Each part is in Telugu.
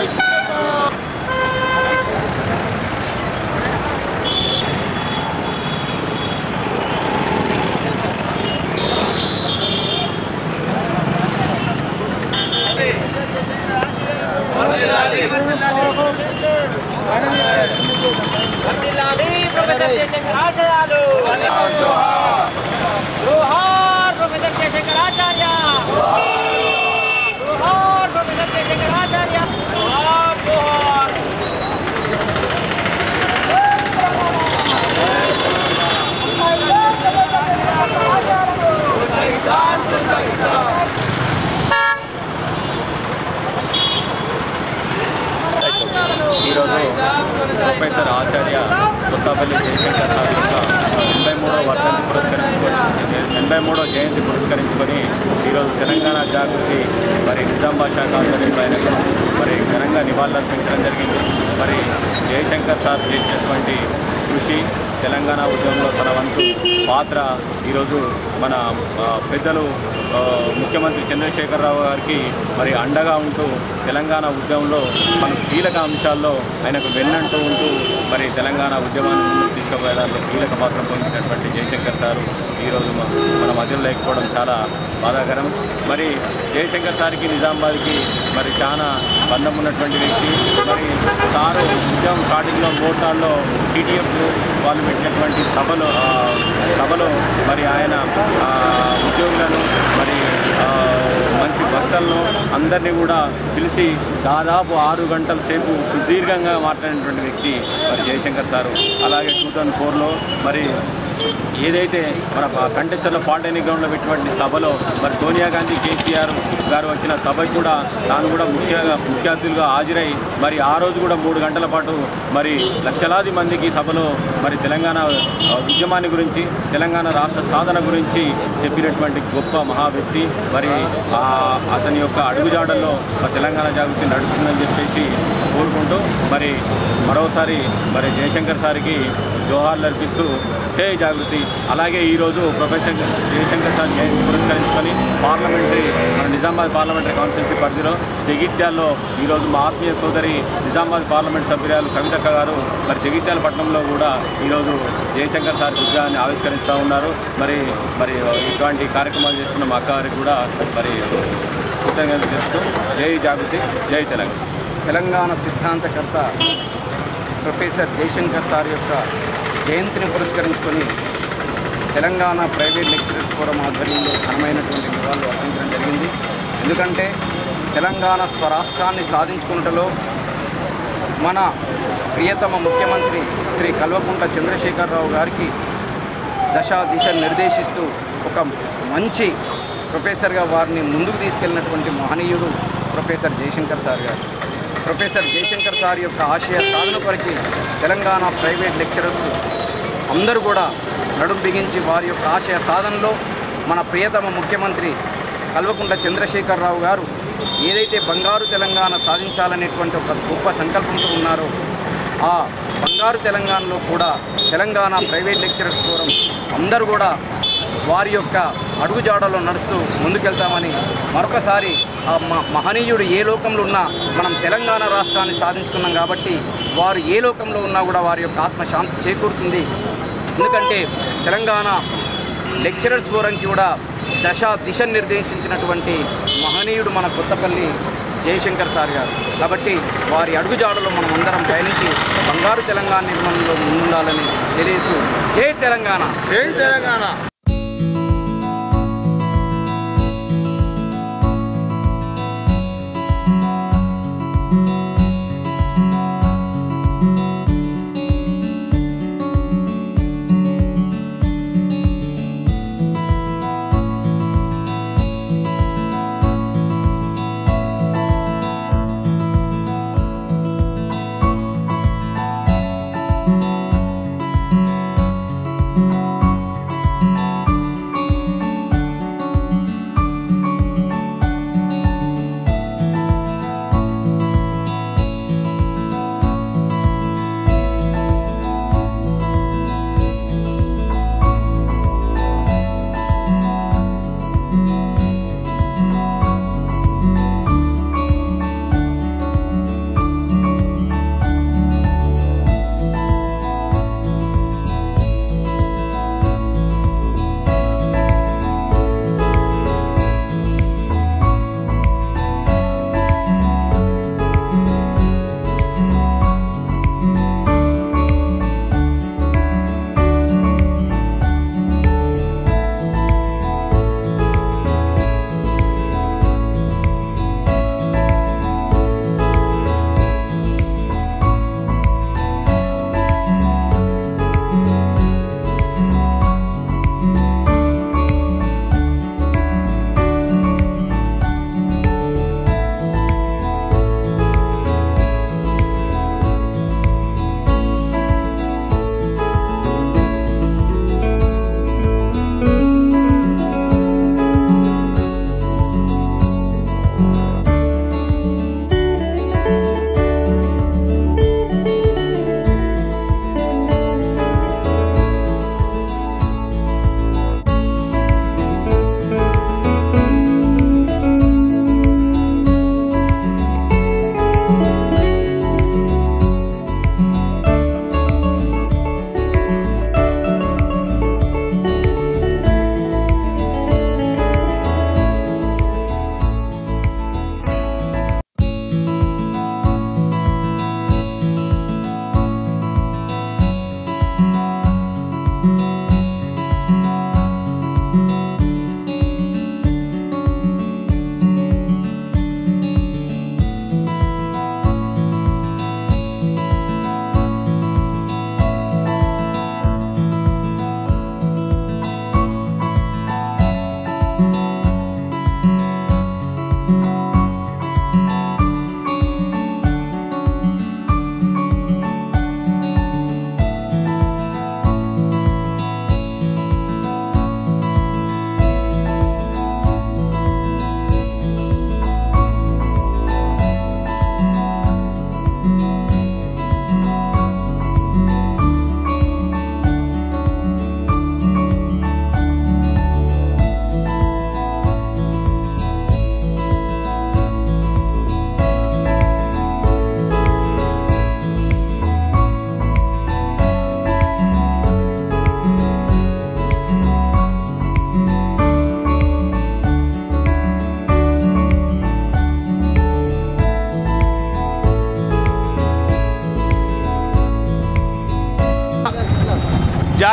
వర్ధిల్లాలి ప్రొఫెసర్ జయశంకర్ ఆశయాలు జోహార్ ప్రొఫెసర్ జయశంకర్ ఆచార్య జోహార్ ప్రొఫెసర్ జయశంకర్ ఆచార్య జోహార్ జోహార్ ఈరోజు ప్రొఫెసర్ ఆచార్య కొత్తపల్లి జయశంకర్ సార్ యొక్క ఎనభై మూడో వర్ధంతి పురస్కరించుకొని ఎనభై మూడో జయంతి పురస్కరించుకొని ఈరోజు తెలంగాణ జాగృతి మరి నిజామాబాద్ శాఖ ఆధ్వర్యంలో ఆయనకు మరి ఘనంగా నివాళులర్పించడం జరిగింది మరి జయశంకర్ సార్ చేసినటువంటి కృషి తెలంగాణ ఉద్యమంలో తన వంతు పాత్ర ఈరోజు మన ఆ, పెద్దలు ఆ, ముఖ్యమంత్రి చంద్రశేఖరరావు గారికి మరి అండగా ఉంటూ తెలంగాణ ఉద్యమంలో మన కీలక అంశాల్లో ఆయనకు వెన్నంటూ ఉంటూ మరి తెలంగాణ ఉద్యమాన్ని ముందుకు తీసుకుపోయేదానికి కీలక పాత్ర పోషించినటువంటి జయశంకర్ సారు ఈరోజు మ- మన మధ్యలో లేకపోవడం చాలా బాధాకరం మరి జయశంకర్ సార్కి నిజామాబాద్కి మరి చాలా బంధం ఉన్నటువంటి వ్యక్తి మరి సారు ఉద్యమం స్టార్టింగ్లో మోటార్లో టీటీఎఫ్ వాళ్ళు పెట్టినటువంటి సభలో ఆ, సభలో మరి ఆయన ఆ, ఉద్యోగులను మరి ఆ, మంచి భక్తులను అందరినీ కూడా పిలిచి దాదాపు ఆరు గంటల సేపు సుదీర్ఘంగా మాట్లాడినటువంటి వ్యక్తి మరి జయశంకర్ సారు అలాగే టూ థౌజండ్ ఫోర్లో మరి ఏదైతే మన కంటెస్టర్లో పాలిటెక్నిక్ గ్రౌండ్లో పెట్టినటువంటి సభలో మరి సోనియా గాంధీ కేసీఆర్ గారు వచ్చిన సభకు కూడా తాను కూడా ముఖ్యంగా ముఖ్య అతిథులుగా హాజరై మరి ఆ రోజు కూడా మూడు గంటల పాటు మరి లక్షలాది మందికి సభలో మరి తెలంగాణ ఆ, ఉద్యమాన్ని గురించి తెలంగాణ రాష్ట్ర సాధన గురించి చెప్పినటువంటి గొప్ప మహా వ్యక్తి మరి ఆ, అతని యొక్క అడుగుజాడల్లో మన తెలంగాణ జాగృతి నడుస్తుందని చెప్పేసి కోరుకుంటూ మరి మరోసారి మరి జయశంకర్ సార్కి జోహార్లు అర్పిస్తూ జై జాగృతి అలాగే ఈరోజు ప్రొఫెసర్ జయశంకర్ సార్ జయంతి పురస్కరించుకొని పార్లమెంటరీ మన నిజామాబాద్ పార్లమెంటరీ కాన్స్టిట్యున్సీ పరిధిలో జగిత్యాల్లో ఈరోజు మా ఆత్మీయ సోదరి నిజామాబాద్ పార్లమెంట్ సభ్యురాలు కవితక్క గారు మరి జగిత్యాల పట్టణంలో కూడా ఈరోజు జయశంకర్ సార్ విగ్రహాన్ని ఆవిష్కరిస్తూ ఉన్నారు మరి మరి ఇటువంటి కార్యక్రమాలు చేస్తున్న మా అక్క గారికి కూడా మరి కృతజ్ఞతలు చేస్తూ జై జాగృతి జై తెలంగాణ తెలంగాణ సిద్ధాంతకర్త ప్రొఫెసర్ జయశంకర్ సార్ యొక్క జయంతిని పురస్కరించుకొని తెలంగాణ ప్రైవేట్ లెక్చరర్స్ ఫోరం ఆధ్వర్యంలో ఘనమైనటువంటి నివాళులు అర్పించడం జరిగింది ఎందుకంటే తెలంగాణ స్వరాష్ట్రాన్ని సాధించుకున్నటలో మన ప్రియతమ ముఖ్యమంత్రి శ్రీ కల్వకుంట్ల చంద్రశేఖరరావు గారికి దశ దిశ నిర్దేశిస్తూ ఒక మంచి ప్రొఫెసర్గా వారిని ముందుకు తీసుకెళ్ళినటువంటి మహనీయుడు professor Jayashankar sir garu professor Jayashankar sir యొక్క ఆశయ సాధన కొరకు తెలంగాణ ప్రైవేట్ లెక్చరర్స్ అందరూ కూడా నడుం బిగించి వారి యొక్క ఆశయ సాధనలో మన ప్రియతమ ముఖ్యమంత్రి కల్వకుంట్ల చంద్రశేఖరరావు గారు ఏదైతే బంగారు తెలంగాణ సాధించాలనేటువంటి ఒక గొప్ప సంకల్పంతో ఉన్నారో ఆ బంగారు తెలంగాణలో కూడా తెలంగాణ ప్రైవేట్ లెక్చరర్స్ ఫోరం అందరూ కూడా వారి యొక్క అడుగుజాడలో నడుస్తూ ముందుకెళ్తామని మరొకసారి ఆ మ- మహనీయుడు ఏ లోకంలో ఉన్నా మనం తెలంగాణ రాష్ట్రాన్ని సాధించుకున్నాం కాబట్టి వారు ఏ లోకంలో ఉన్నా కూడా వారి యొక్క ఆత్మశాంతి చేకూరుతుంది ఎందుకంటే తెలంగాణ లెక్చరర్స్ ఫోరంకి కూడా దశ దిశ నిర్దేశించినటువంటి మహనీయుడు మన కొత్తపల్లి జయశంకర్ సార్ గారు కాబట్టి వారి అడుగుజాడలో మనం అందరం పయనించి బంగారు తెలంగాణ నిర్మాణంలో ముందుండాలని తెలియజేస్తూ జై తెలంగాణ జై తెలంగాణ జై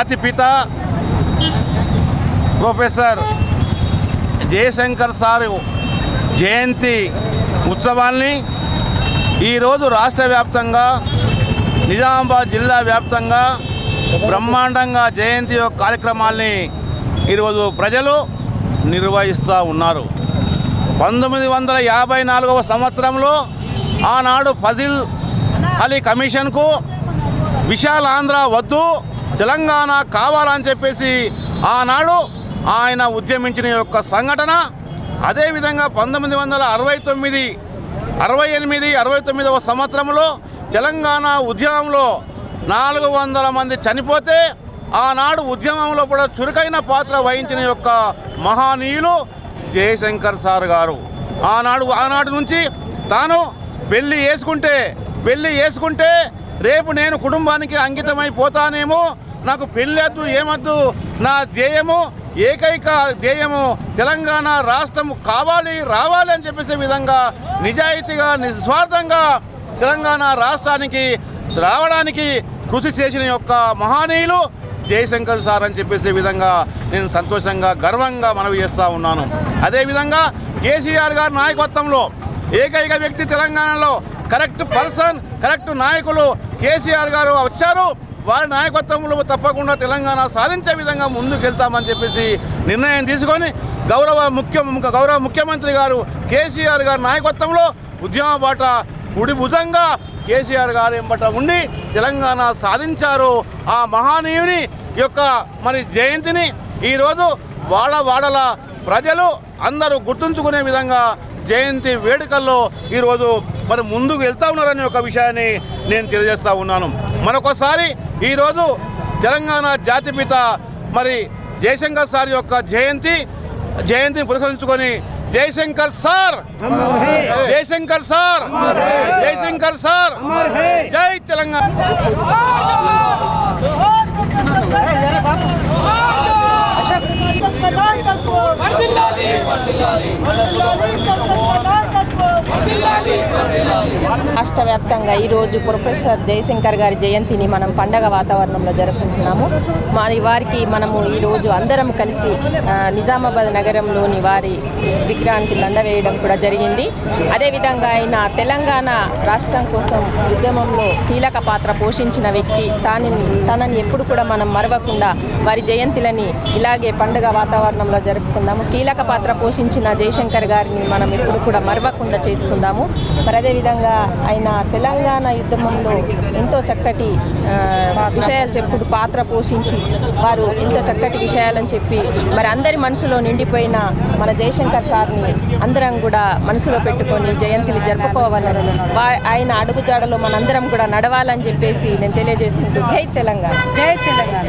జాతిపిత ప్రొఫెసర్ జయశంకర్ సారు జయంతి ఉత్సవాల్ని ఈరోజు రాష్ట్ర వ్యాప్తంగా నిజామాబాద్ జిల్లా వ్యాప్తంగా బ్రహ్మాండంగా జయంతి యొక్క కార్యక్రమాల్ని ఈరోజు ప్రజలు నిర్వహిస్తూ ఉన్నారు పంతొమ్మిది వందల యాభై నాలుగవ సంవత్సరంలో ఆనాడు ఫజిల్ అలీ కమిషన్కు విశాల్ ఆంధ్ర వద్దు తెలంగాణ కావాలని చెప్పేసి ఆనాడు ఆయన ఉద్యమించిన యొక్క సంఘటన అదేవిధంగా పంతొమ్మిది వందల అరవై తొమ్మిది అరవై ఎనిమిది అరవై తొమ్మిదవ సంవత్సరంలో తెలంగాణ ఉద్యమంలో నాలుగు వందల మంది చనిపోతే ఆనాడు ఉద్యమంలో కూడా చురుకైన పాత్ర వహించిన యొక్క మహానీయులు జయశంకర్ సార్ గారు ఆనాడు ఆనాటి నుంచి తాను పెళ్ళి వేసుకుంటే పెళ్ళి వేసుకుంటే రేపు నేను కుటుంబానికి అంకితమైపోతానేమో నాకు పెళ్ళొద్దు ఏమొద్దు నా ధ్యేయము ఏకైక ధ్యేయము తెలంగాణ రాష్ట్రం కావాలి రావాలి అని చెప్పేసే విధంగా నిజాయితీగా నిస్వార్థంగా తెలంగాణ రాష్ట్రానికి రావడానికి కృషి చేసిన యొక్క మహానీయులు జయశంకర్ సార్ అని చెప్పేసే విధంగా నేను సంతోషంగా గర్వంగా మనవి చేస్తూ ఉన్నాను అదేవిధంగా కేసీఆర్ గారి నాయకత్వంలో ఏకైక వ్యక్తి తెలంగాణలో కరెక్ట్ పర్సన్ కరెక్ట్ నాయకులు కేసీఆర్ గారు వచ్చారు వారి నాయకత్వంలో తప్పకుండా తెలంగాణ సాధించే విధంగా ముందుకు వెళ్తామని చెప్పేసి నిర్ణయం తీసుకొని గౌరవ ముఖ్య గౌరవ ముఖ్యమంత్రి గారు కేసీఆర్ గారి నాయకత్వంలో ఉద్యమ బాట కుడి భుజంగా కేసీఆర్ గారు ఎంబట ఉండి తెలంగాణ సాధించారు ఆ మహానీయుని యొక్క మరి జయంతిని ఈరోజు వాడ వాడల ప్రజలు అందరూ గుర్తుంచుకునే విధంగా జయంతి వేడుకల్లో ఈరోజు మరి ముందుకు వెళ్తా ఉన్నారనే ఒక విషయాన్ని నేను తెలియజేస్తా ఉన్నాను మరొకసారి ఈరోజు తెలంగాణ జాతిపిత మరి జయశంకర్ సార్ యొక్క జయంతి జయంతిని పురస్కరించుకొని Jayashankar sir Jayashankar sir Jayashankar sir జై తెలంగాణ రాష్ట్ర వ్యాప్తంగా ఈరోజు ప్రొఫెసర్ జయశంకర్ గారి జయంతిని మనం పండగ వాతావరణంలో జరుపుకుంటున్నాము మరి వారికి మనము ఈరోజు అందరం కలిసి ఆ, నిజామాబాద్ నగరంలోని వారి విగ్రహానికి దండ వేయడం కూడా జరిగింది అదేవిధంగా ఆయన తెలంగాణ రాష్ట్రం కోసం ఉద్యమంలో కీలక పాత్ర పోషించిన వ్యక్తి తాని తనని ఎప్పుడు కూడా మనం మరవకుండా వారి జయంతులని ఇలాగే పండుగ వాతావరణంలో జరుపుకుందాము కీలక పాత్ర పోషించిన జయశంకర్ గారిని మనం ఎప్పుడు కూడా మరవకుండా చేసుకుందాము మరి అదేవిధంగా ఆయన తెలంగాణ యుద్ధంలో ఎంతో చక్కటి ఆ, విషయాలు చెప్పుడు పాత్ర పోషించి వారు ఎంతో చక్కటి విషయాలని చెప్పి మరి అందరి మనసులో నిండిపోయిన మన జయశంకర్ సార్ని అందరం కూడా మనసులో పెట్టుకొని జయంతిని జరుపుకోవాలని వా- ఆయన అడుగుజాడలో మనందరం కూడా నడవాలని చెప్పేసి నేను తెలియజేసుకుంటూ జై తెలంగాణ జై తెలంగాణ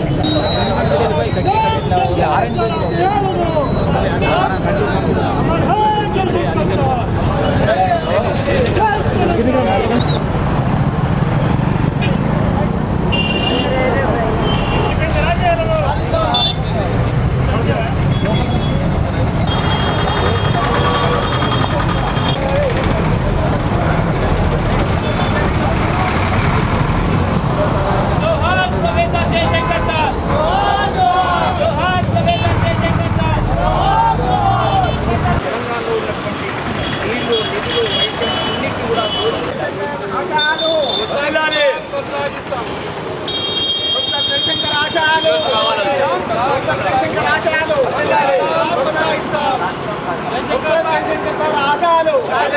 जोहार प्रोफेसर जयशंकर सर जोहार प्रोफेसर जयशंकर सर తెలంగాణలో ఉన్నటువంటి నీళ్లు నిధులు వైద్యం అన్నిటి కూడా జయశంకర్ ఆశయాలు జయశంకర్ ఆశయాలు జయశంకర్ సార్ ఆశయాలు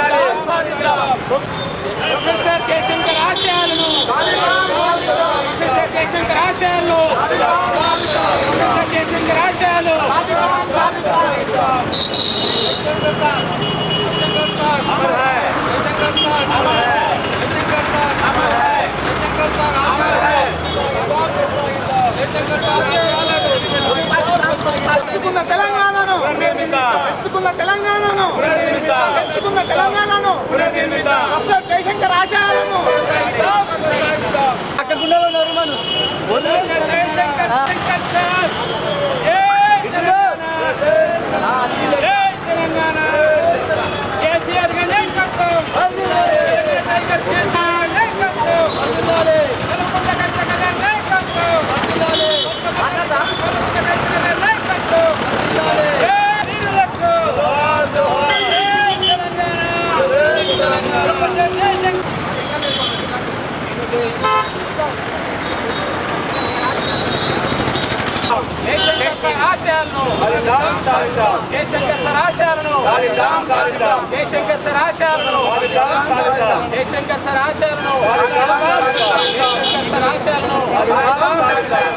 ప్రొఫెసర్ జయశంకర్ ఆశయాలను ప్రొఫెసర్ జయశంకర్ ఆశయాలు ప్రొఫెసర్ జయశంకర్ ఆశయాలు మెచ్చుకున్న తెలంగాణను మెచ్చుకున్న తెలంగాణను మెచ్చుకున్న తెలంగాణను ప్రొఫెసర్ జయశంకర్ ఆశయాలను సాధిద్దాం సాధిద్దాం జయశంకర్ సార్ ఆశయాలను సాధిద్దాం సాధిద్దాం జయశంకర్ సార్ ఆశయాలను సాధిద్దాం జయశంకర్ సార్ ఆశయాలను సాధిద్దాం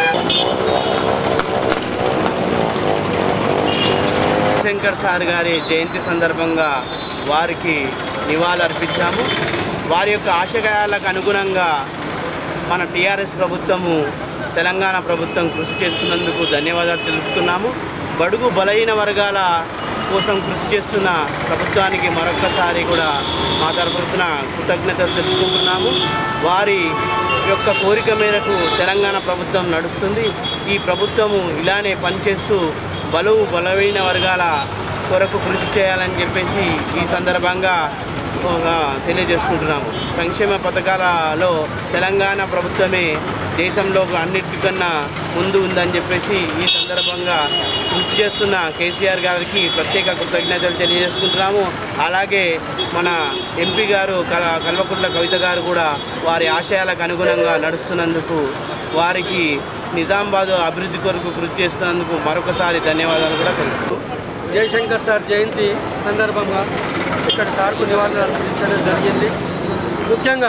శంకర్ సార్ గారి జయంతి సందర్భంగా వారికి నివాళులర్పించాము వారి యొక్క ఆశయాలకు అనుగుణంగా మన టీఆర్ఎస్ ప్రభుత్వము తెలంగాణ ప్రభుత్వం కృషి చేస్తున్నందుకు ధన్యవాదాలు తెలుపుతున్నాము బడుగు బలహీన వర్గాల కోసం కృషి చేస్తున్న ప్రభుత్వానికి మరొకసారి కూడా మా తరఫున కృతజ్ఞతలు తెలుపుకుంటున్నాము వారి యొక్క కోరిక మేరకు తెలంగాణ ప్రభుత్వం నడుస్తుంది ఈ ప్రభుత్వము ఇలానే పనిచేస్తూ బలువు బలమైన వర్గాల కొరకు కృషి చేయాలని చెప్పేసి ఈ సందర్భంగా ఆ, తెలియజేసుకుంటున్నాము సంక్షేమ పథకాలలో తెలంగాణ ప్రభుత్వమే దేశంలో అన్నిటికన్నా ముందు ఉందని చెప్పేసి ఈ సందర్భంగా కృషి చేస్తున్న కేసీఆర్ గారికి ప్రత్యేక కృతజ్ఞతలు తెలియజేసుకుంటున్నాము అలాగే మన ఎంపీ గారు కల- కల్వకుంట్ల కవిత గారు కూడా వారి ఆశయాలకు అనుగుణంగా నడుస్తున్నందుకు వారికి నిజామాబాద్ అభివృద్ధి కొరకు కృషి చేస్తున్నందుకు మరొకసారి ధన్యవాదాలు కూడా తెలుపుతూ జయశంకర్ సార్ జయంతి సందర్భంగా ఇక్కడ సార్కు నివాళులు అర్పించడం జరిగింది ముఖ్యంగా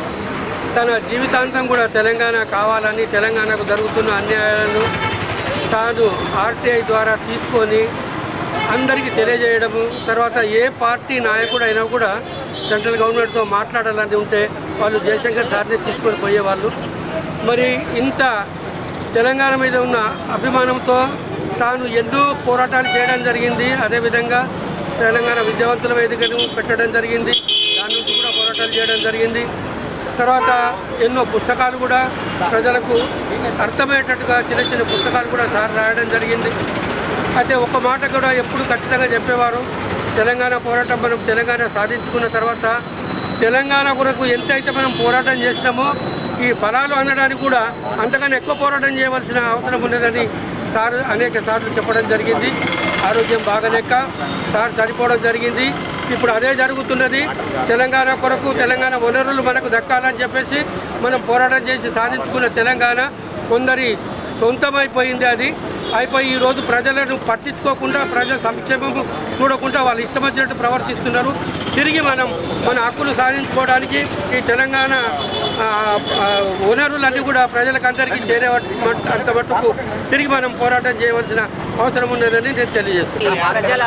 తన జీవితాంతం కూడా తెలంగాణ కావాలని తెలంగాణకు జరుగుతున్న అన్యాయాలను తాను ఆర్టీఐ ద్వారా తీసుకొని అందరికీ తెలియజేయడము తర్వాత ఏ పార్టీ నాయకుడు అయినా కూడా సెంట్రల్ గవర్నమెంట్తో మాట్లాడాలని ఉంటే వాళ్ళు జయశంకర్ సార్ని తీసుకొని పోయేవాళ్ళు మరి ఇంత తెలంగాణ మీద ఉన్న అభిమానంతో తాను ఎన్నో పోరాటాలు చేయడం జరిగింది అదేవిధంగా తెలంగాణ విద్యావంతుల వేదికను పెట్టడం జరిగింది దాని నుంచి కూడా పోరాటాలు చేయడం జరిగింది తర్వాత ఎన్నో పుస్తకాలు కూడా ప్రజలకు అర్థమయ్యేటట్టుగా చిన్న చిన్న పుస్తకాలు కూడా సార్ రాయడం జరిగింది అయితే ఒక మాట కూడా ఎప్పుడు ఖచ్చితంగా చెప్పేవారు తెలంగాణ పోరాటం మనం తెలంగాణ సాధించుకున్న తర్వాత తెలంగాణ కొరకు ఎంతైతే మనం పోరాటం చేసినామో ఈ ఫలాలు అందడానికి కూడా అంతకన్నా ఎక్కువ పోరాటం చేయవలసిన అవసరం ఉన్నదని సార్ అనేక సార్లు చెప్పడం జరిగింది ఆరోగ్యం బాగలేక సార్ చనిపోవడం జరిగింది ఇప్పుడు అదే జరుగుతున్నది తెలంగాణ కొరకు తెలంగాణ వనరులు మనకు దక్కాలని చెప్పేసి మనం పోరాటం చేసి సాధించుకున్న తెలంగాణ కొందరి సొంతమైపోయింది అది అయిపోయి ఈరోజు ప్రజలను పట్టించుకోకుండా ప్రజల సంక్షేమం చూడకుండా వాళ్ళు ఇష్టం వచ్చినట్టు ప్రవర్తిస్తున్నారు తిరిగి మనం మన హక్కులు సాధించుకోవడానికి ఈ తెలంగాణ ఆ, ఆ, వనరులన్నీ కూడా ప్రజలకు అందరికీ చేరే మట్- అంత మట్టుకు తిరిగి మనం పోరాటం చేయవలసిన అవసరం ఉన్నదని నేను తెలియజేస్తున్నాను ప్రజల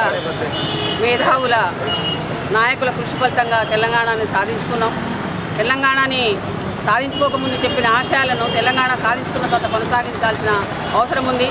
మేధావుల నాయకుల కృషి ఫలితంగా తెలంగాణని సాధించుకున్నాం తెలంగాణని సాధించుకోకముందు చెప్పిన ఆశయాలను తెలంగాణ సాధించుకున్న తర్వాత కొనసాగించాల్సిన అవసరం ఉంది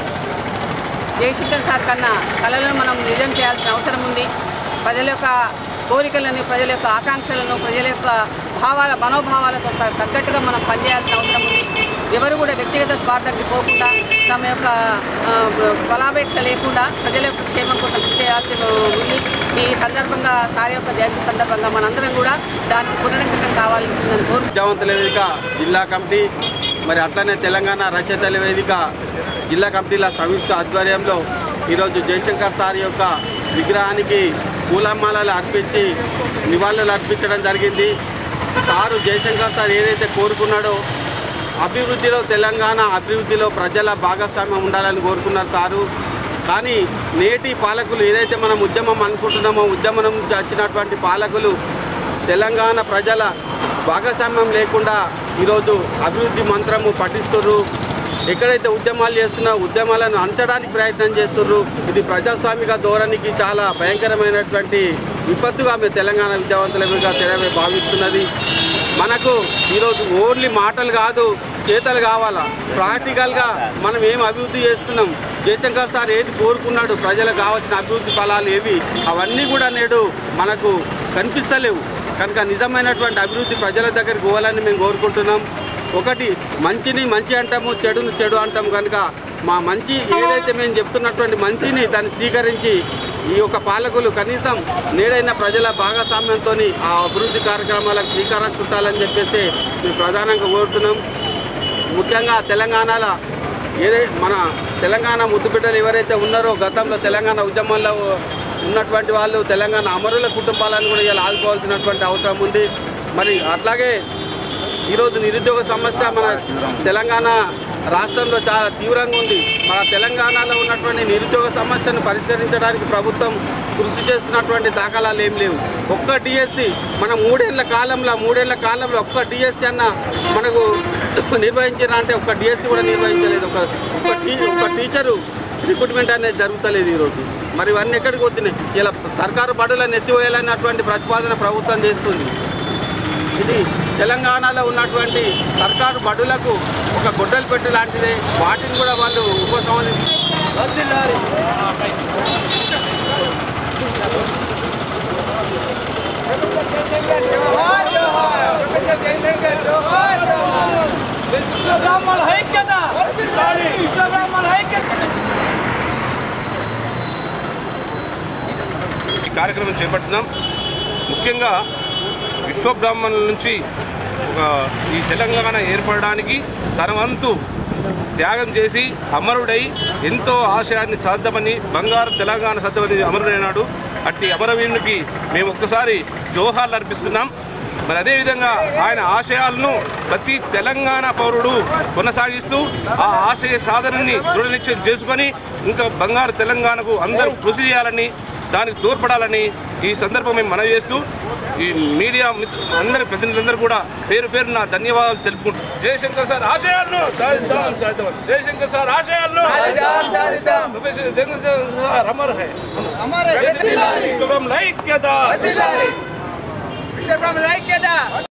జయశంకర్ సార్ కన్నా కళలను మనం నిజం చేయాల్సిన అవసరం ఉంది ప్రజల యొక్క కోరికలను ప్రజల యొక్క ఆకాంక్షలను ప్రజల యొక్క భావాల మనోభావాలతో స- తగ్గట్టుగా మనం పనిచేయాల్సిన అవసరం ఉంది ఎవరు కూడా వ్యక్తిగత స్వార్థానికి పోకుండా తమ యొక్క ఆ, స్వలాపేక్ష లేకుండా ప్రజల యొక్క క్షేమం కోసం కృషి చేయాల్సి ఉంది ఈ సందర్భంగా సార్ యొక్క జయంతి సందర్భంగా మనందరం కూడా దానికి పునరంకితం కావాల్సిందని కోరు విద్యావంతుల వేదిక జిల్లా కమిటీ మరి అట్లనే తెలంగాణ రచయితల వేదిక జిల్లా కమిటీల సంయుక్త ఆధ్వర్యంలో ఈరోజు జయశంకర్ సార్ యొక్క విగ్రహానికి పూలమాలలు అర్పించి నివాళులు అర్పించడం జరిగింది సారు జయశంకర్ సార్ ఏదైతే కోరుకున్నాడో అభివృద్ధిలో తెలంగాణ అభివృద్ధిలో ప్రజల భాగస్వామ్యం ఉండాలని కోరుకున్నారు సారు కానీ నేటి పాలకులు ఏదైతే మనం ఉద్యమం అనుకుంటున్నామో ఉద్యమం నుంచి వచ్చినటువంటి పాలకులు తెలంగాణ ప్రజల భాగస్వామ్యం లేకుండా ఈరోజు అభివృద్ధి మంత్రము పఠిస్తున్నారు ఎక్కడైతే ఉద్యమాలు చేస్తున్నా ఉద్యమాలను అంచడానికి ప్రయత్నం చేస్తున్నారు ఇది ప్రజాస్వామిక ధోరణికి చాలా భయంకరమైనటువంటి విపత్తుగా మేము తెలంగాణ విద్యావంతులుగా తెరవే భావిస్తున్నది మనకు ఈరోజు ఓన్లీ మాటలు కాదు చేతలు కావాలా ప్రాక్టికల్గా మనం ఏం అభివృద్ధి చేస్తున్నాం జయశంకర్ సార్ ఏది కోరుకున్నాడు ప్రజలకు కావాల్సిన అభివృద్ధి ఫలాలు ఏవి అవన్నీ కూడా నేడు మనకు కనిపిస్తలేవు కనుక నిజమైనటువంటి అభివృద్ధి ప్రజల దగ్గరికి పోవాలని మేము కోరుకుంటున్నాం ఒకటి మంచిని మంచి అంటాము చెడుని చెడు అంటాము కనుక మా మంచి ఏదైతే మేము చెప్తున్నటువంటి మంచిని దాన్ని స్వీకరించి ఈ యొక్క పాలకులు కనీసం నేడైన ప్రజల భాగస్వామ్యంతో ఆ అభివృద్ధి కార్యక్రమాలకు శ్రీకారం చుట్టాలని చెప్పేసి మేము ప్రధానంగా కోరుతున్నాం ముఖ్యంగా తెలంగాణలో ఏదై మన తెలంగాణ ముద్దుబిడ్డలు ఎవరైతే ఉన్నారో గతంలో తెలంగాణ ఉద్యమంలో ఉన్నటువంటి వాళ్ళు తెలంగాణ అమరుల కుటుంబాలను కూడా ఇలా ఆదుకోవాల్సినటువంటి అవసరం ఉంది మరి అట్లాగే ఈరోజు నిరుద్యోగ సమస్య మన తెలంగాణ రాష్ట్రంలో చాలా తీవ్రంగా ఉంది మన తెలంగాణలో ఉన్నటువంటి నిరుద్యోగ సమస్యను పరిష్కరించడానికి ప్రభుత్వం కృషి చేస్తున్నటువంటి దాఖలాలు ఏం లేవు ఒక్క డిఎస్సి మన మూడేళ్ల కాలంలో మూడేళ్ల కాలంలో ఒక్క డిఎస్సి అన్న మనకు నిర్వహించిన అంటే ఒక్క డిఎస్సి కూడా నిర్వహించలేదు ఒక ఒక టీ ఒక టీచరు రిక్రూట్మెంట్ అనేది జరుగుతలేదు ఈరోజు మరి ఇవన్నీ ఎక్కడికి వస్తున్నాయి ఇలా సర్కారు బడులను ఎత్తివేయాలన్నటువంటి ప్రతిపాదన ప్రభుత్వం చేస్తుంది ఇది తెలంగాణలో ఉన్నటువంటి సర్కారు బడులకు ఒక గొడ్డలు పెట్టు లాంటిదే వాటిని కూడా వాళ్ళు ఉపసంహరించి విశ్వబ్రాహ్మణ ఐక్యత విశ్వబ్రాహ్మణ ఐక్యత ఈ కార్యక్రమం చేపడుతున్నాం ముఖ్యంగా విశ్వబ్రాహ్మణుల నుంచి ఒక ఈ తెలంగాణ ఏర్పడడానికి తన వంతు త్యాగం చేసి అమరుడై ఎంతో ఆశయాన్ని సాధ్యమని బంగారు తెలంగాణ సాధ్యమని అమరుడైనాడు అట్టి అమరవీరునికి మేము ఒక్కసారి జోహార్లు అర్పిస్తున్నాం మరి అదేవిధంగా ఆయన ఆశయాలను ప్రతి తెలంగాణ పౌరుడు కొనసాగిస్తూ ఆ ఆశయ సాధనని దృఢ నిశ్చయం చేసుకొని ఇంకా బంగారు తెలంగాణకు అందరూ కృషి చేయాలని దానికి తోడ్పడాలని ఈ సందర్భం మేము మనవి చేస్తూ ఈ మీడియా మిత్రు అందరి ప్రతినిధులందరూ కూడా పేరు పేరు నా ధన్యవాదాలు తెలుపుకుంటున్నాను జయశంకర్ సార్ ఆశయాలను సాధిద్దాం సాధిద్దాం జయశంకర్ సార్ ఆశయాలను ప్రొఫెసర్ జగన్ సార్ అమర్ హై అమర్ హై. విశ్వబ్రహ్మణ ఐక్యత విశ్వబ్రాహ్మణ ఐక్యత